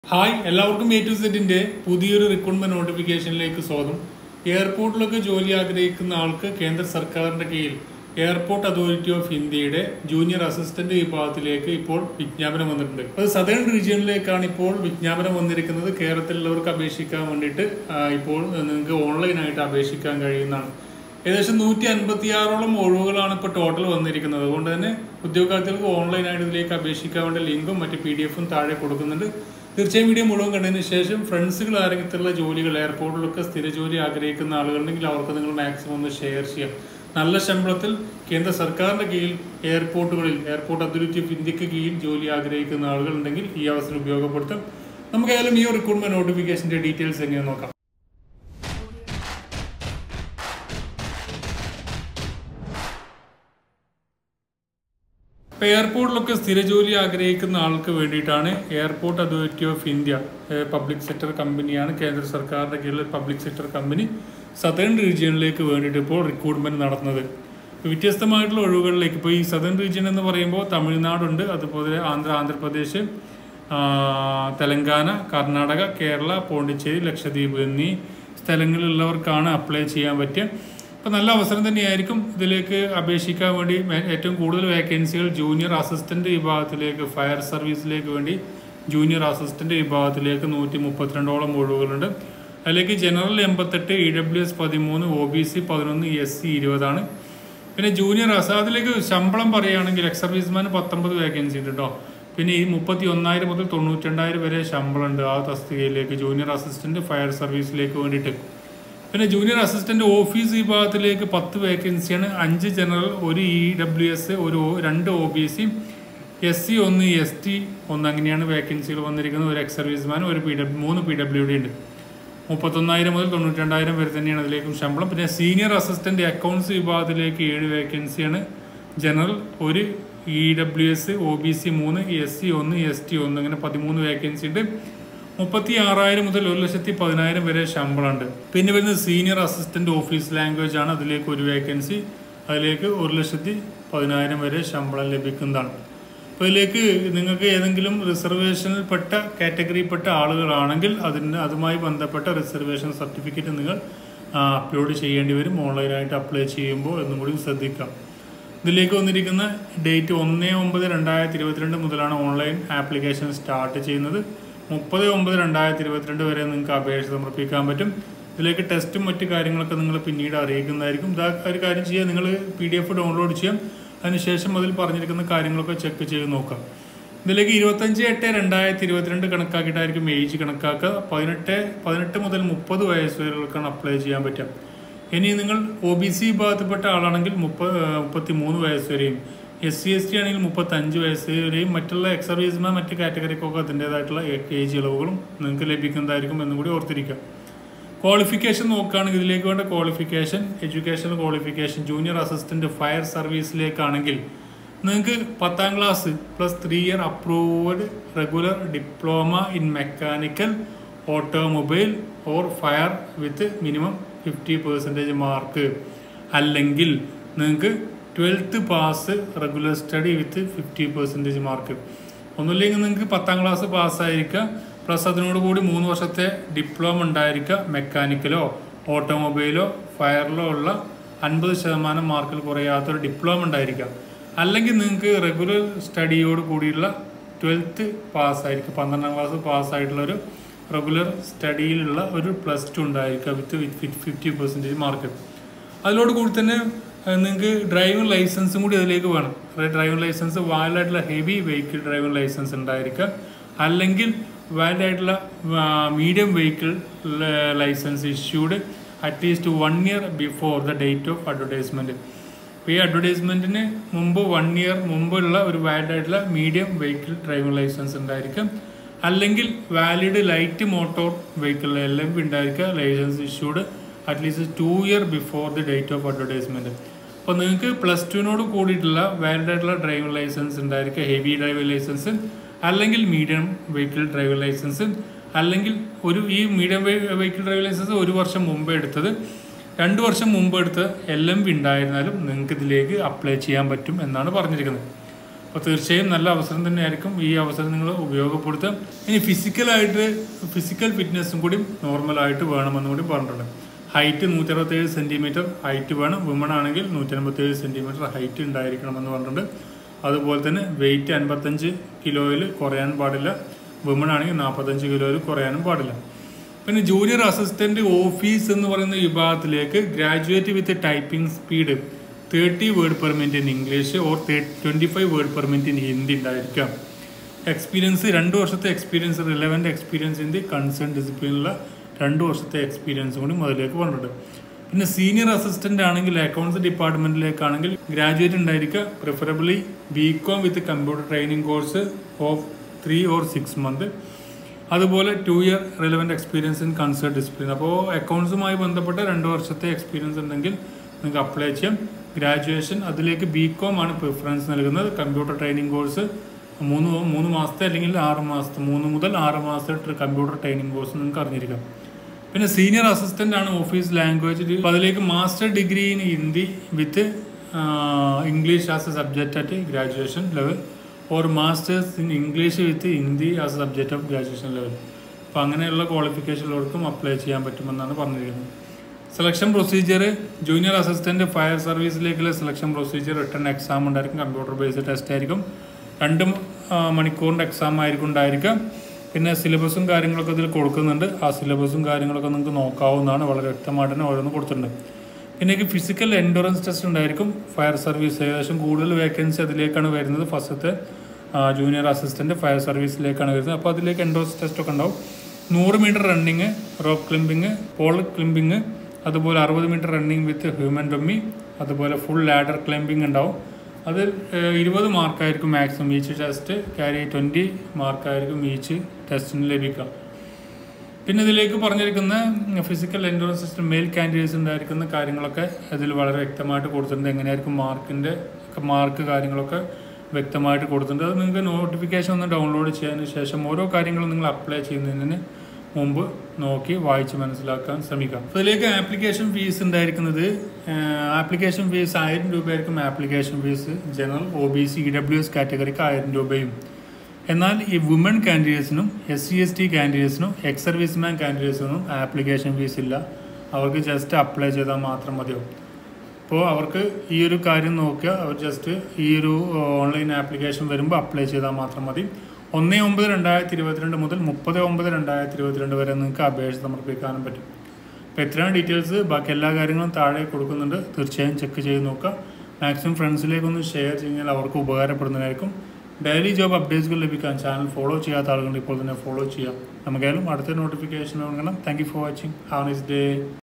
hi എല്ലാവർക്കും A to സെറ്റിന്റെ പുതിയൊരു റിക്രൂട്ട്മെന്റ് നോട്ടിഫിക്കേഷനിലേക്ക് സ്വാഗതം എയർപോർട്ടിലൊക്കെ ജോലി ആഗ്രഹിക്കുന്ന ആൾക്ക് കേന്ദ്ര സർക്കാരിന്റെ കീഴിൽ എയർപോർട്ട് അതോറിറ്റി ഓഫ് ഇന്ത്യയുടെ ജൂനിയർ അസിസ്റ്റന്റ് വിഭാഗത്തിലേക്ക് ഇപ്പോൾ വിജ്ഞാപനം വന്നിട്ടുണ്ട് അത് സദേൺ റീജിയനിലേക്കാണ് ഇപ്പോൾ വിജ്ഞാപനം വന്നിരിക്കുന്നത് കേരളത്തിലുള്ളവർക്ക് അപേക്ഷിക്കാൻ വേണ്ടിയിട്ട് ആ, ഇപ്പോൾ നിങ്ങൾക്ക് ഓൺലൈനായിട്ട് അപേക്ഷിക്കാൻ കഴിയുന്നതാണ് ഏകദേശം നൂറ്റി അൻപത്തിയാറോളം ഒഴിവുകളാണ് ഇപ്പോൾ ടോട്ടൽ വന്നിരിക്കുന്നത് അതുകൊണ്ട് തന്നെ ഉദ്യോഗാർത്ഥികൾക്ക് ഓൺലൈനായിട്ട് ഇതിലേക്ക് അപേക്ഷിക്കാൻ വേണ്ട ലിങ്കും മറ്റ് പി ഡി എഫും താഴെ കൊടുക്കുന്നുണ്ട് തീർച്ചയായും വീഡിയോ മുഴുവൻ കണ്ടതിന് ശേഷം ഫ്രണ്ട്സുകൾ ആരെങ്കിലുള്ള ജോലികൾ എയർപോർട്ടിലൊക്കെ സ്ഥിര ജോലി ആഗ്രഹിക്കുന്ന ആളുകളുണ്ടെങ്കിൽ അവർക്ക് നിങ്ങൾ മാക്സിമം ഒന്ന് ഷെയർ ചെയ്യാം നല്ല ശമ്പളത്തിൽ കേന്ദ്ര സർക്കാരിന്റെ കീഴിൽ എയർപോർട്ടുകളിൽ എയർപോർട്ട് അതോറിറ്റി ഓഫ് ഇന്ത്യക്ക് കീഴിൽ ജോലി ആഗ്രഹിക്കുന്ന ആളുകളുണ്ടെങ്കിൽ ഈ അവസരം ഉപയോഗപ്പെടുത്തും നമുക്ക് ഏതായാലും ഈ റിക്രൂട്ട്മെന്റ് നോട്ടിഫിക്കേഷന്റെ ഡീറ്റെയിൽസ് എങ്ങനെ നോക്കാം ഇപ്പൊ എയർപോർട്ടിലൊക്കെ സ്ഥിര ജോലി ആഗ്രഹിക്കുന്ന ആൾക്ക് വേണ്ടിയിട്ടാണ് airport authority of India public sector കമ്പനിയാണ് കേന്ദ്ര സർക്കാരിന്റെ കീഴിൽ പബ്ലിക് സെക്ടർ കമ്പനി സദേൺ റീജിയനിലേക്ക് വേണ്ടിയിട്ട് ഇപ്പോൾ റിക്രൂട്ട്മെന്റ് നടത്തുന്നത് ഇപ്പൊ വ്യത്യസ്തമായിട്ടുള്ള ഒഴിവുകളിലേക്ക് ഇപ്പോൾ ഈ സദേൺ റീജിയൻ എന്ന് പറയുമ്പോൾ തമിഴ്നാടുണ്ട് അതുപോലെ ആന്ധ്ര ആന്ധ്രാപ്രദേശ് ആ, തെലങ്കാന കർണാടക കേരള പോണ്ടിച്ചേരി ലക്ഷദ്വീപ് എന്നീ സ്ഥലങ്ങളിലുള്ളവർക്കാണ് അപ്ലൈ ചെയ്യാൻ പറ്റുക അപ്പോൾ നല്ല അവസരം തന്നെയായിരിക്കും ഇതിലേക്ക് അപേക്ഷിക്കാൻ വേണ്ടി മേ- ഏറ്റവും കൂടുതൽ വേക്കൻസികൾ ജൂനിയർ അസിസ്റ്റന്റ് വിഭാഗത്തിലേക്ക് ഫയർ സർവീസിലേക്ക് വേണ്ടി ജൂനിയർ അസിസ്റ്റന്റ് വിഭാഗത്തിലേക്ക് നൂറ്റി മുപ്പത്തിരണ്ടോളം ഒഴിവുകളുണ്ട് അതിലേക്ക് ജനറൽ എൺപത്തെട്ട് ഇ ഡബ്ല്യു എസ് പതിമൂന്ന് ഒ ബി സി പതിനൊന്ന് എസ് സി ഇരുപതാണ് പിന്നെ ജൂനിയർ അസ അതിലേക്ക് ശമ്പളം പറയുകയാണെങ്കിൽ എക്സ് സർവീസ്മാന് പത്തൊമ്പത് വേക്കൻസി ഉണ്ട് കേട്ടോ പിന്നെ ഈ മുപ്പത്തി ഒന്നായിരം മുതൽ തൊണ്ണൂറ്റി രണ്ടായിരം വരെ ശമ്പളം ഉണ്ട് ആ തസ്തികയിലേക്ക് ജൂനിയർ അസിസ്റ്റന്റ് ഫയർ സർവീസിലേക്ക് വേണ്ടിയിട്ട് പിന്നെ ജൂനിയർ അസിസ്റ്റന്റ് ഓഫീസ് വിഭാഗത്തിലേക്ക് പത്ത് വേക്കൻസിയാണ് അഞ്ച് ജനറൽ ഒരു ഇ ഡബ്ല്യു എസ് ഒരു O- രണ്ട് O B C S C ഒന്ന് എസ് ടി ഒന്ന് അങ്ങനെയാണ് വേക്കൻസികൾ വന്നിരിക്കുന്നത് ഒരു എക്സ് സർവീസ്മാൻ ഒരു പി ഡബ്ല്യു മൂന്ന് പി ഡബ്ല്യു ഡി ഉണ്ട് മുപ്പത്തൊന്നായിരം മുതൽ തൊണ്ണൂറ്റി രണ്ടായിരം വരെ തന്നെയാണ് അതിലേക്കും ശമ്പളം പിന്നെ സീനിയർ അസിസ്റ്റന്റ് അക്കൗണ്ട്സ് വിഭാഗത്തിലേക്ക് ഏഴ് വേക്കൻസിയാണ് ജനറൽ ഒരു E W S O B C മൂന്ന് എസ് സി ഒന്ന് എസ് ടി ഒന്ന് അങ്ങനെ പതിമൂന്ന് വേക്കൻസി ഉണ്ട് മുപ്പത്തി ആറായിരം മുതൽ ഒരു ലക്ഷത്തി പതിനായിരം വരെ ശമ്പളമുണ്ട് പിന്നെ വരുന്നത് സീനിയർ അസിസ്റ്റന്റ് ഓഫീസ് ലാംഗ്വേജ് ആണ് അതിലേക്ക് ഒരു വേക്കൻസി അതിലേക്ക് ഒരു ലക്ഷത്തി പതിനായിരം വരെ ശമ്പളം ലഭിക്കുന്നതാണ് അപ്പോൾ ഇതിലേക്ക് നിങ്ങൾക്ക് ഏതെങ്കിലും റിസർവേഷനിൽപ്പെട്ട കാറ്റഗറിയിൽപ്പെട്ട ആളുകളാണെങ്കിൽ അതിന് അതുമായി ബന്ധപ്പെട്ട റിസർവേഷൻ സർട്ടിഫിക്കറ്റ് നിങ്ങൾ അപ്ലോഡ് ചെയ്യേണ്ടി വരും ഓൺലൈനായിട്ട് അപ്ലൈ ചെയ്യുമ്പോൾ എന്നും കൂടി ശ്രദ്ധിക്കാം ഇതിലേക്ക് വന്നിരിക്കുന്ന ഡേറ്റ് ഒന്ന് ഒമ്പത് രണ്ടായിരത്തി ഇരുപത്തിരണ്ട് മുതലാണ് ഓൺലൈൻ ആപ്ലിക്കേഷൻ സ്റ്റാർട്ട് ചെയ്യുന്നത് മുപ്പത് ഒമ്പത് രണ്ടായിരത്തി ഇരുപത്തിരണ്ട് വരെ നിങ്ങൾക്ക് അപേക്ഷ സമർപ്പിക്കാൻ പറ്റും ഇതിലേക്ക് ടെസ്റ്റും മറ്റു കാര്യങ്ങളൊക്കെ നിങ്ങൾ പിന്നീട് അറിയിക്കുന്നതായിരിക്കും ഇതാ ഒരു കാര്യം ചെയ്യുക നിങ്ങൾ പി ഡി എഫ് ഡൗൺലോഡ് ചെയ്യാം അതിനുശേഷം അതിൽ പറഞ്ഞിരിക്കുന്ന കാര്യങ്ങളൊക്കെ ചെക്ക് ചെയ്ത് നോക്കാം ഇതിലേക്ക് ഇരുപത്തഞ്ച് എട്ട് രണ്ടായിരത്തി ഇരുപത്തിരണ്ട് കണക്കാക്കിയിട്ടായിരിക്കും ഏജ് കണക്കാക്കുക പതിനെട്ട് പതിനെട്ട് മുതൽ മുപ്പത് വയസ്സ് വരെകൾക്കാണ് അപ്ലൈ ചെയ്യാൻ പറ്റുക ഇനി നിങ്ങൾ ഒ ബി സി വിഭാഗത്തിൽപ്പെട്ട ആളാണെങ്കിൽ മുപ്പത് മുപ്പത്തി മൂന്ന് വയസ്സ് വരെയും എസ് സി എസ് ടി ആണെങ്കിൽ മുപ്പത്തഞ്ച് വയസ്സ് വരെയും മറ്റുള്ള എക്സ് സർവീസ്മാൻ മറ്റ് കാറ്റഗറിക്കൊക്കെ അതിൻ്റെതായിട്ടുള്ള ഏജ് ഇളവുകളും നിങ്ങൾക്ക് ലഭിക്കുന്നതായിരിക്കും എന്നും കൂടി ഓർത്തിരിക്കുക ക്വാളിഫിക്കേഷൻ നോക്കുകയാണെങ്കിൽ ഇതിലേക്ക് വേണ്ട qualification educational qualification junior assistant fire സർവീസിലേക്കാണെങ്കിൽ നിങ്ങൾക്ക് പത്താം class plus three year approved regular diploma in mechanical automobile or fire with minimum fifty percentage mark അല്ലെങ്കിൽ നിങ്ങൾക്ക് twelfth pass regular study with fifty percentage mark ഒന്നുമില്ലെങ്കിൽ നിങ്ങൾക്ക് പത്താം class പാസ്സായിരിക്കുക plus അതിനോട് കൂടി മൂന്ന് വർഷത്തെ ഡിപ്ലോമ ഉണ്ടായിരിക്കുക മെക്കാനിക്കലോ ഓട്ടോമൊബൈലോ ഫയറിലോ ഉള്ള അൻപത് ശതമാനം മാർക്കിൽ കുറയാത്തൊരു ഡിപ്ലോമ ഉണ്ടായിരിക്കുക അല്ലെങ്കിൽ നിങ്ങൾക്ക് റെഗുലർ സ്റ്റഡിയോട് കൂടിയുള്ള ട്വൽത്ത് പാസ്സായിരിക്കും പന്ത്രണ്ടാം ക്ലാസ് പാസ്സായിട്ടുള്ള ഒരു റെഗുലർ സ്റ്റഡിയിലുള്ള ഒരു പ്ലസ് ടു ഉണ്ടായിരിക്കുക with with fifty percentage mark അതിലോട് കൂടി തന്നെ നിങ്ങൾക്ക് ഡ്രൈവിംഗ് ലൈസൻസും കൂടി അതിലേക്ക് വേണം ഡ്രൈവിംഗ് ലൈസൻസ് വാലിഡ് ആയിട്ടുള്ള ഹെവി വെഹിക്കിൾ ഡ്രൈവിംഗ് ലൈസൻസ് ഉണ്ടായിരിക്കുക അല്ലെങ്കിൽ വാലിഡ് ആയിട്ടുള്ള medium vehicle licence issued at least one year before the date of advertisement അപ്പോൾ ഈ അഡ്വർടൈസ്മെൻറ്റിന് മുമ്പ് വൺ ഇയർ മുമ്പുള്ള ഒരു വാലിഡ് ആയിട്ടുള്ള മീഡിയം വെഹിക്കിൾ ഡ്രൈവിംഗ് ലൈസൻസ് ഉണ്ടായിരിക്കും അല്ലെങ്കിൽ വാലിഡ് ലൈറ്റ് മോട്ടോർ വെഹിക്കിൾ എല്ലാം ഉണ്ടായിരിക്കുക licence issued at least two year before the date of advertisement അപ്പോൾ നിങ്ങൾക്ക് പ്ലസ് ടുവിനോട് കൂടിയിട്ടുള്ള വാലിഡ് ആയിട്ടുള്ള ഡ്രൈവിംഗ് ലൈസൻസ് ഉണ്ടായിരിക്കുക ഹെവി ഡ്രൈവിംഗ് ലൈസൻസ് അല്ലെങ്കിൽ മീഡിയം വെഹിക്കിൾ ഡ്രൈവിംഗ് ലൈസൻസ് അല്ലെങ്കിൽ ഒരു ഈ മീഡിയം വെഹിക്കിൾ ഡ്രൈവിംഗ് ലൈസൻസ് ഒരു വർഷം മുമ്പ് എടുത്തത് രണ്ട് വർഷം മുമ്പ് എടുത്ത് എൽ എം വി ഉണ്ടായിരുന്നാലും നിങ്ങൾക്ക് ഇതിലേക്ക് അപ്ലൈ ചെയ്യാൻ പറ്റും എന്നാണ് പറഞ്ഞിരിക്കുന്നത് അപ്പോൾ തീർച്ചയായും നല്ല അവസരം തന്നെയായിരിക്കും ഈ അവസരം നിങ്ങൾ ഉപയോഗപ്പെടുത്തുക ഇനി ഫിസിക്കലായിട്ട് ഫിസിക്കൽ ഫിറ്റ്നസ്സും കൂടി നോർമലായിട്ട് വേണമെന്നും കൂടി പറഞ്ഞിട്ടുണ്ട് ഹൈറ്റ് നൂറ്റി അറുപത്തേഴ് സെൻറ്റിമീറ്റർ ഹൈറ്റ് വേണം വിമൺ ആണെങ്കിൽ നൂറ്റി അൻപത്തേഴ് സെൻറ്റിമീറ്റർ ഹൈറ്റ് ഉണ്ടായിരിക്കണമെന്ന് പറഞ്ഞിട്ടുണ്ട് അതുപോലെ തന്നെ വെയിറ്റ് അൻപത്തഞ്ച് കിലോയിൽ കുറയാൻ പാടില്ല വിമൺ ആണെങ്കിൽ നാൽപ്പത്തഞ്ച് കിലോയിൽ കുറയാനും പാടില്ല പിന്നെ ജൂനിയർ അസിസ്റ്റന്റ് ഓഫീസ് എന്ന് പറയുന്ന വിഭാഗത്തിലേക്ക് graduate with typing speed thirty word per minute in English or twenty five word per minute in Hindi ഉണ്ടായിരിക്കാം എക്സ്പീരിയൻസ് രണ്ട് വർഷത്തെ experience relevant experience in the concern ഡിസിപ്ലിനുള്ള രണ്ട് വർഷത്തെ എക്സ്പീരിയൻസ് കൂടി മുതലേക്ക് പറഞ്ഞിട്ടുണ്ട് പിന്നെ സീനിയർ അസിസ്റ്റന്റ് ആണെങ്കിൽ അക്കൗണ്ട്സ് ഡിപ്പാർട്ട്മെന്റിലേക്കാണെങ്കിൽ ഗ്രാജുവേറ്റ് ഉണ്ടായിരിക്കുക preferably B com with computer training course of three or six month അതുപോലെ two year relevant experience in concerned discipline അപ്പോൾ അക്കൗണ്ട്സുമായി ബന്ധപ്പെട്ട രണ്ട് വർഷത്തെ എക്സ്പീരിയൻസ് ഉണ്ടെങ്കിൽ നിങ്ങൾക്ക് അപ്ലൈ ചെയ്യാം ഗ്രാജുവേഷൻ അതിലേക്ക് ബി കോം ആണ് പ്രിഫറൻസ് നൽകുന്നത് കമ്പ്യൂട്ടർ ട്രെയിനിങ് കോഴ്സ് മൂന്ന് മൂന്ന് മാസത്തെ അല്ലെങ്കിൽ ആറ് മാസത്തെ മൂന്ന് മുതൽ ആറ് മാസത്തെ കമ്പ്യൂട്ടർ ട്രെയിനിങ് കോഴ്സ് നിങ്ങൾക്ക് അറിഞ്ഞിരിക്കാം പിന്നെ സീനിയർ അസിസ്റ്റന്റ് ആണ് ഓഫീസ് ലാംഗ്വേജ് അപ്പോൾ അതിലേക്ക് master degree in Hindi with English as a subject at graduation level or masters in English with Hindi as a subject of graduation level അപ്പോൾ അങ്ങനെയുള്ള ക്വാളിഫിക്കേഷനുള്ളവർക്കും അപ്ലൈ ചെയ്യാൻ പറ്റുമെന്നാണ് പറഞ്ഞിരിക്കുന്നത് selection procedure junior assistant fire സർവീസിലേക്കുള്ള സെലക്ഷൻ പ്രൊസീജിയർ റിട്ടേൺ എക്സാം ഉണ്ടായിരിക്കും computer based test ആയിരിക്കും രണ്ട് ആ, മണിക്കൂറിൻ്റെ എക്സാം ആയിരിക്കും ഉണ്ടായിരിക്കുക പിന്നെ സിലബസും കാര്യങ്ങളൊക്കെ ഇതിൽ കൊടുക്കുന്നുണ്ട് ആ സിലബസും കാര്യങ്ങളൊക്കെ നിങ്ങൾക്ക് നോക്കാവുന്നതാണ് വളരെ വ്യക്തമായിട്ട് തന്നെ ഓരോന്ന് കൊടുത്തിട്ടുണ്ട് പിന്നെ ഫിസിക്കൽ എൻഡുറൻസ് ടെസ്റ്റ് ഉണ്ടായിരിക്കും ഫയർ സർവീസ് ഏകദേശം കൂടുതൽ വേക്കൻസി അതിലേക്കാണ് വരുന്നത് ഫസ്റ്റത്തെ ജൂനിയർ അസിസ്റ്റന്റ് ഫയർ സർവീസിലേക്കാണ് വരുന്നത് അപ്പോൾ അതിലേക്ക് എൻഡോറൻസ് ടെസ്റ്റ് ഒക്കെ ഉണ്ടാവും നൂറ് metre running rope climbing pole climbing അതുപോലെ അറുപത് metre running with human dummy അതുപോലെ ഫുൾ ലാഡർ ക്ലൈംബിംഗ് ഉണ്ടാവും അത് ഏഹ്, ഇരുപത് മാർക്കായിരിക്കും maximum each test carry twenty മാർക്കായിരിക്കും ഈച്ച് ടെസ്റ്റിന് ലഭിക്കുക പിന്നെ ഇതിലേക്ക് പറഞ്ഞിരിക്കുന്ന physical endurance system male candidates ഉണ്ടായിരിക്കുന്ന കാര്യങ്ങളൊക്കെ അതിൽ വളരെ വ്യക്തമായിട്ട് കൊടുത്തിട്ടുണ്ട് എങ്ങനെയായിരിക്കും മാർക്കിൻ്റെ മാർക്ക് കാര്യങ്ങളൊക്കെ വ്യക്തമായിട്ട് കൊടുത്തിട്ടുണ്ട് അത് നിങ്ങൾക്ക് നോട്ടിഫിക്കേഷൻ ഒന്ന് ഡൗൺലോഡ് ചെയ്തതിന് ശേഷം ഓരോ കാര്യങ്ങളും നിങ്ങൾ അപ്ലൈ ചെയ്യുന്നതിന് മുമ്പ് നോക്കി വായിച്ച് മനസ്സിലാക്കാൻ ശ്രമിക്കാം അപ്പോൾ ഇതിലേക്ക് ആപ്ലിക്കേഷൻ ഫീസ് ഉണ്ടായിരിക്കുന്നത് ആപ്ലിക്കേഷൻ ഫീസ് ആയിരം രൂപയായിരിക്കും application fee general O B C E W S കാറ്റഗറിക്ക് ആയിരം രൂപയും എന്നാൽ ഈ വുമൺ കാൻഡിഡേറ്റ്സിനും എസ് സി എസ് ടി കാൻഡിഡേറ്റ്സിനും എക്സ് സർവീസ്മാൻ കാൻഡിഡേറ്റ്സിനും ആപ്ലിക്കേഷൻ ഫീസ് ഇല്ല അവർക്ക് ജസ്റ്റ് അപ്ലൈ ചെയ്താൽ മാത്രം മതിയാവും അപ്പോൾ അവർക്ക് ഈ ഒരു കാര്യം നോക്കുക അവർ ജസ്റ്റ് ഈ ഒരു ഓൺലൈൻ ആപ്ലിക്കേഷൻ വരുമ്പോൾ അപ്ലൈ ചെയ്താൽ മാത്രം മതി ഒന്ന് ഒമ്പത് രണ്ടായിരത്തി ഇരുപത്തിരണ്ട് മുതൽ മുപ്പത് ഒമ്പത് രണ്ടായിരത്തി ഇരുപത്തിരണ്ട് വരെ നിങ്ങൾക്ക് അപേക്ഷ സമർപ്പിക്കാനും പറ്റും അപ്പോൾ എത്രയാണ് ഡീറ്റെയിൽസ് ബാക്കി എല്ലാ കാര്യങ്ങളും താഴെ കൊടുക്കുന്നുണ്ട് തീർച്ചയായും ചെക്ക് ചെയ്ത് നോക്കുക മാക്സിമം ഫ്രണ്ട്സിലേക്കൊന്ന് ഷെയർ കഴിഞ്ഞാൽ അവർക്ക് ഉപകാരപ്പെടുന്നതായിരിക്കും ഡെയിലി ജോബ് അപ്ഡേറ്റ്സുകൾ ലഭിക്കാൻ ചാനൽ ഫോളോ ചെയ്യാത്ത ആളുകൾ ഇപ്പോൾ തന്നെ ഫോളോ ചെയ്യാം നമുക്കായാലും അടുത്ത നോട്ടിഫിക്കേഷൻ വാങ്ങണം thank you for watching have nice day